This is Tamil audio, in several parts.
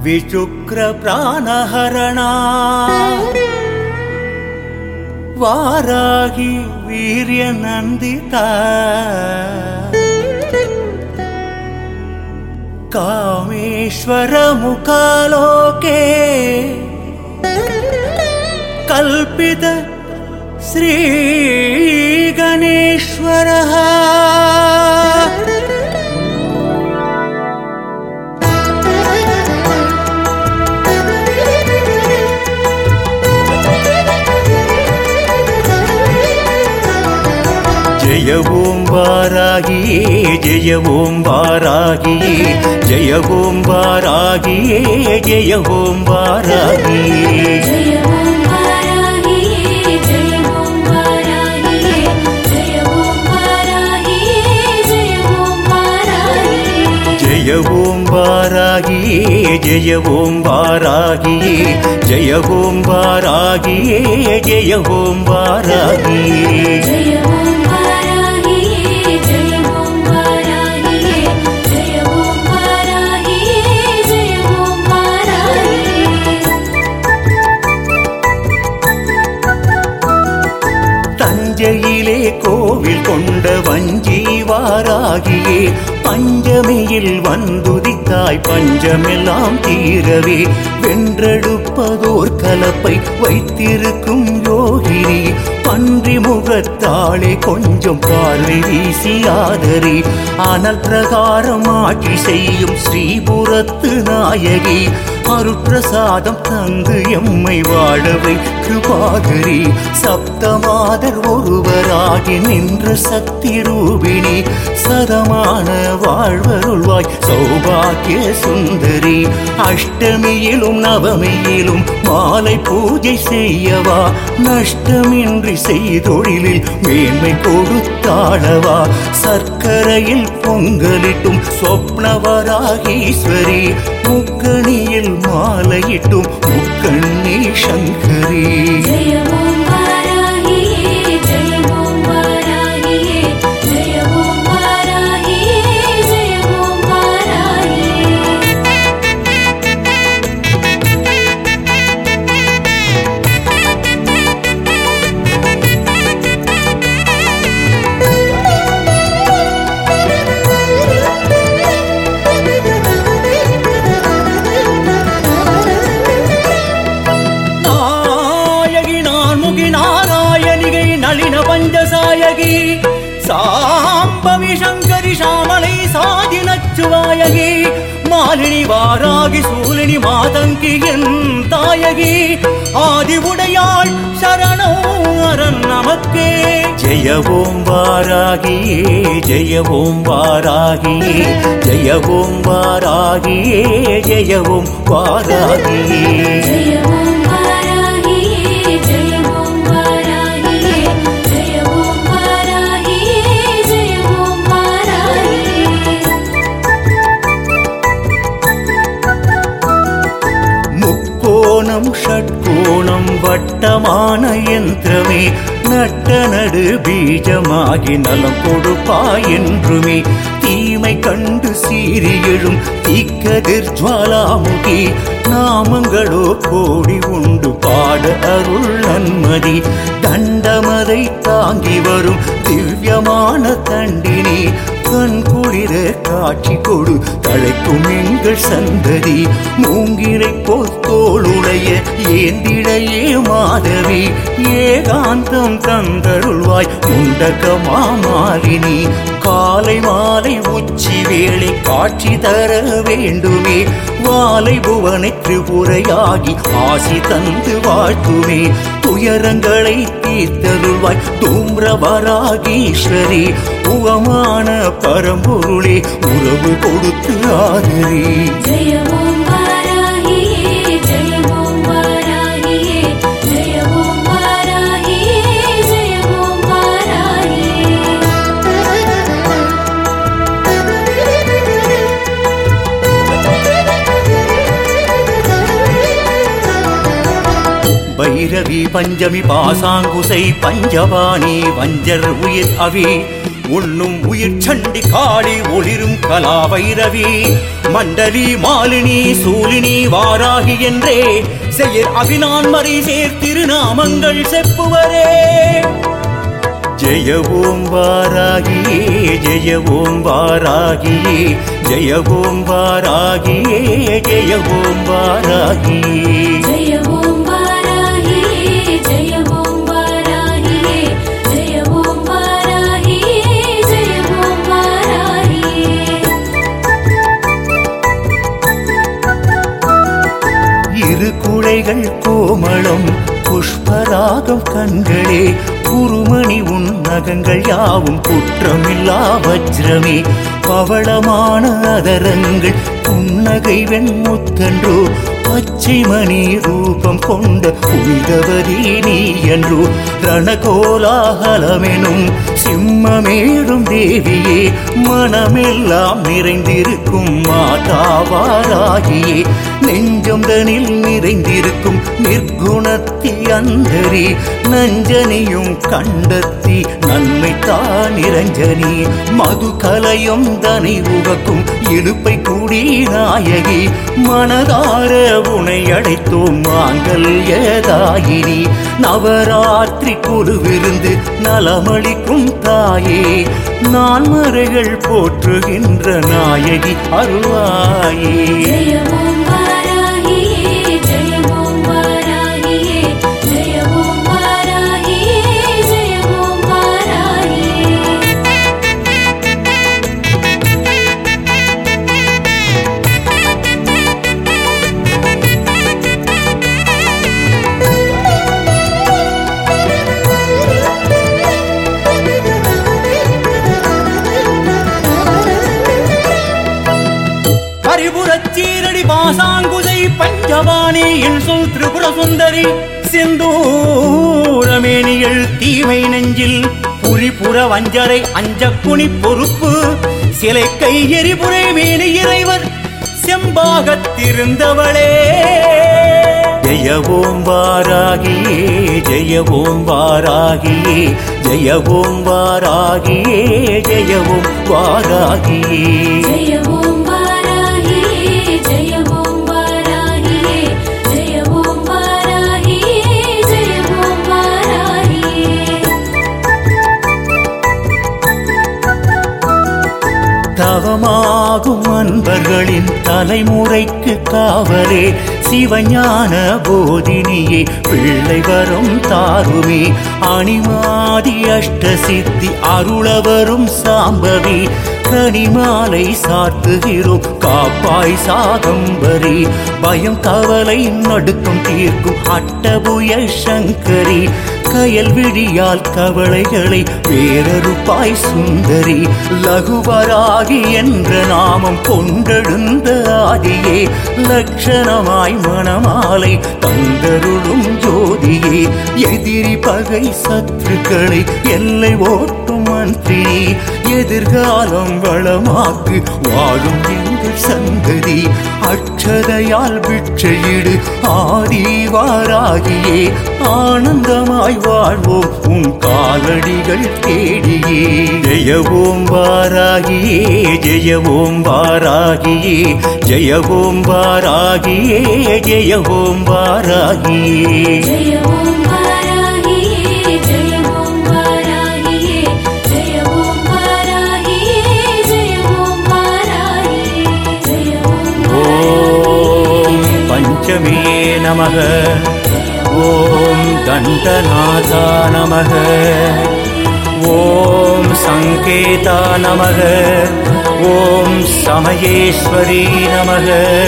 विशुक्र प्राणहरणा वाराहि वीर्यनन्दिता कामेश्वरमुखालोके कल्पित श्रीगणेश्वरः ஜெய ஓம் வாராகியே ஜெய ஓம் வாராகியே ஜெய ஓம் வாராகியே ஜெய ஓம் வாராகியே ஜெய ஓம் வாராகியே ஜெய ஓம் வாராகியே ஜெய ஓம் வாராகியே ஜெய ஓம் வாராகியே ஜெய ஓம் வாராகியே ஜெய ஓம் வாராகியே ஜெய ஓம் வாராகியே ஜெய ஓம் வாராகியே ஜெய ஓம் வாராகியே ஜெய ஓம் வாராகியே ஜெய ஓம் வாராகியே ஜெய ஓம் வாராகியே தஞ்சையிலே கோவில் கொண்ட வஞ்சி வாராகியே பஞ்சமியில் வந்துதித்தாய் பஞ்சமெல்லாம் தீரவே வென்றெடுப்பதோர் கலப்பை வைத்திருக்கும் யோகினி பன்றி முகத்தாளே கொஞ்சம் பார்வை வீசி ஆதரி ஆனால் பிரகாரம் ஆட்சி செய்யும் ஸ்ரீபுரத்து நாயகி அருட்பிரசாதம் தந்து எம்மை வாழவை கிருபாகரி சப்தமாதர் ஒருவராகி நின்ற சக்தி ரூபிணி சதமான வாழ்வருள்வாய் சௌபாக்கிய சுந்தரி அஷ்டமியிலும் நவமியிலும் மாலை பூஜை செய்யவா நஷ்டமின்றி செய்தொழிலில் மேன்மை கொடுத்தாளவா சர்க்கரையில் பொங்கலிட்டும் சொப்னவராகீஸ்வரி முக்கணியில் மாலையிட்டும் முக்கண்ணி சங்கரி ஜெய ஓம் வாராகியே ஜெய ஓம் வாராகியே ஜெய ஓம் வாராகியே ஜெய ஓம் வாராகியே நாயகி நான் முகி நாராயணிகை நளின பஞ்சசாயகி சாம்பவி சங்கரி சாமலை சாதி நச்சுவாயகி மாலினி வாராகி சூலினி மாதங்கி என் தாயகி ஆதி உடையாள் சரணம் அரண் நமக்கே ஜெய ஓம் வாராகியே ஜெய ஓம் வாராகியே ஜெய ஓம் வாராகியே ஜெய ஓம் வாராகியே ஜெய ஓம் வாராகியே ஜெய ஓம் வாராகியே ஜெய ஓம் வாராகியே ஜெய ஓம் வாராகியே முக்கோணம் ஷட்கோணம் வட்டமான யந்திரமே நட்ட நடு பீஜமாகி நலம் கொடுப்பாய் என்றுமே தீமை கண்டு சீறி எழும் தீக்கதிர் ஜுவாலாமுகி நாமங்களோ கோடி உண்டு பாட அருள் நன்மதி தண்டமதை தாங்கி வரும் திவ்யமான தண்டினி கண் குளிர காட்சி கொடு தழைக்கும் எங்கள் சந்ததி மூங்கிலை போல் தோளுடைய ஏந்திடையே மாதவி ஏகாந்தம் தந்தருள்வாய் உண்டகமா மாலினி காலை மாலை உச்சி வேளை காட்சி தர வேண்டுமே வாலை புவனை திரிபுரையாகி ஆசி தந்து வாழ்த்துமே துயரங்களை தீர்த்தருள்வாய் தூம்ரவராகீஸ்வரி உகமான பரம்பொருளே உறவு கொடுத்து ஆதரி ஜெய ஓம் வாராகியே ஜெய ஓம் வாராகியே ஜெய ஓம் வாராகியே ஜெய ஓம் வாராகியே பைரவி பஞ்சமி பாசாங்குசை பஞ்சவாணி வஞ்சர் உயிர் அவி உண்ணும் உயிர் சண்டி காளி ஒளிரும் கலா வைரவி மண்டலி மாலினி சூலினி வாராகி என்றே செயற் அபினான் மறை சேர் திருநாமங்கள் செப்புவரே ஜெய ஓம் வாராகியே ஜெய ஓம் வாராகியே ஜெய ஓம் வாராகியே ஜெய ஓம் வாராகியே ஜெய ஓம் வாராகியே ஜெய ஓம் வாராகியே ஜெய ஓம் வாராகியே ஜெய ஓம் வாராகியே இரு குழைகள் கோமளம் புஷ்பராகம் கண்களே குருமணி உன் நகங்கள் யாவும் குற்றமில்லா வஜ்ரமே பவளமான அதரங்கள் புன்னகை வெண்முத்தன்றோ பச்சை மணி ரூபம் கொண்ட புனிதவதி நீ என்றோ ரணகோலாகலமெனும் சிம்மமேழும் தேவியே மனமெல்லாம் நிறைந்திருக்கும் மாதாவாராகியே நெஞ்சம்தனில் நிறைந்திருக்கும் நிர்குணத்தி அந்தரி நஞ்சனியும் கண்டத்தி நன்மை தான் நிரஞ்சனி மது கலையும் தனி உகக்கும் இழுப்பை கூடி நாயகி மனதார உனை அடைத்தோம் மாங்கல்யதாயினி நவராத்திரி குழுவிருந்து நலமளிக்கும் தாயே நான்மறைகள் போற்றுகின்ற நாயகி அருளாயே ஜெய ஓம் வாராகியே ஜெய ஓம் வாராகியே ஜெய ஓம் வாராகியே ஜெய ஓம் வாராகியே பரிபுரச் சீரடி பாசாங்குதை பஞ்சவாணி என் சொல் திரிபுர சுந்தரி செந்தூரமேனிகள் தீமை நெஞ்சில் புரிபுற வஞ்சரை அஞ்ச குனி பொறுப்பு சிலை கை எரிபுரை மேனி இறைவர் செம்பாகத்திருந்தவளே ஜெய ஓம் வாராகியே ஜெய ஓம் வாராகியே ஜெய ஓம் வாராகியே ஜெய ஓம் வாராகியே ஜெய ஓம் வாராகியே ஜெய ஓம் வாராகியே ஜெய ஓம் வாராகியே ஜெய ஓம் வாராகியே தவமாகும் அன்பர்களின் தலைமுறைக்கு காவலே சிவஞான போதினியே பிள்ளை வரும் தாருமே அணிமாதி அஷ்ட சித்தி அருளவரும் சாம்பவி கனிமாலை சாத்துகிறோம் காப்பாய் சாகம்பரி பயம் கவலை நடுக்கம் தீர்க்கும் அட்டபுய சங்கரி கயல் விழியால் கவலைகளை வேறறுப்பாய் சுந்தரி லகுவராகி என்ற நாமம் கொண்டெழுந்த ஆதியே லட்சணமாய் மணமாலை தந்தருளும் ஜோதியே எதிரி பகை சத்துருக்களை எல்லை ஓட்டும் மந்திரி எதிர்காலம் வளமாக்கு வாழும் எங்கள் சந்ததி அட்சதையால் பிட்சையிடு ஆதிவாராகியே ஆனந்தமாய் வாழ்வோம் உன் காலடிகள் தேடியே ஜெய ஓம் வாராகியே ஜெய ஓம் வாராகியே ஜெய ஓம் வாராகியே ஜெய ஓம் வாராகியே ஜெய ஓம் வாராகியே ஜெய ஓம் வாராகியே ஜெய ஓம் வாராகியே ஜெய ஓம் வாராகியே ஜெய ஓம் ஓம் பஞ்சமே நமக ஓம் தண்டநாதா நமக ஓம் சங்கேதா நமக ஓம் சமயேஸ்வரி நமக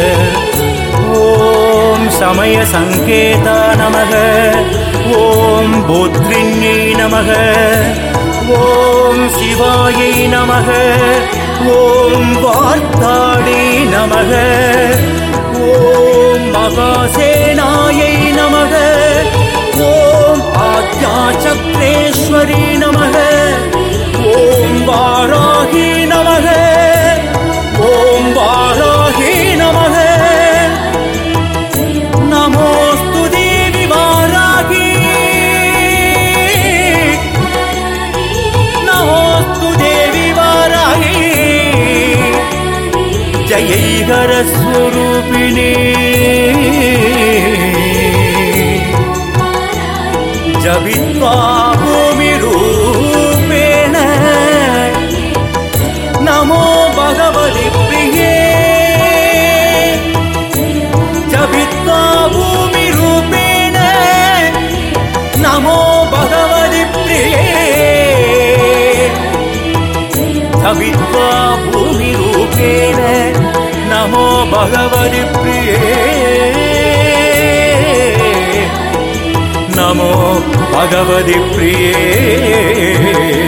ஓம் சமய சங்கேதா நமக ஓம் போத்ரிண்யை நமக ஓம் சிவாயை நமக ஓம் வார்த்தாடே நமக ஓம் மகாசேனாயை நமக ஓம் ஆத்யா சக்ரேஸ்வரி நமக ஓம் வாராகி நமக ஓம் வாராகி நமக நமோஸ்து தேவி வாராகி நமோஸ்து தேவி जभित्वा भूमिरूपेण नमो भगवति प्रिये जभित्वा भूमिरूपेण नमो भगवति प्रिये सवित्वा भूमिरूपेण नमो भगवति प्रिये नमो भगवति प्रिये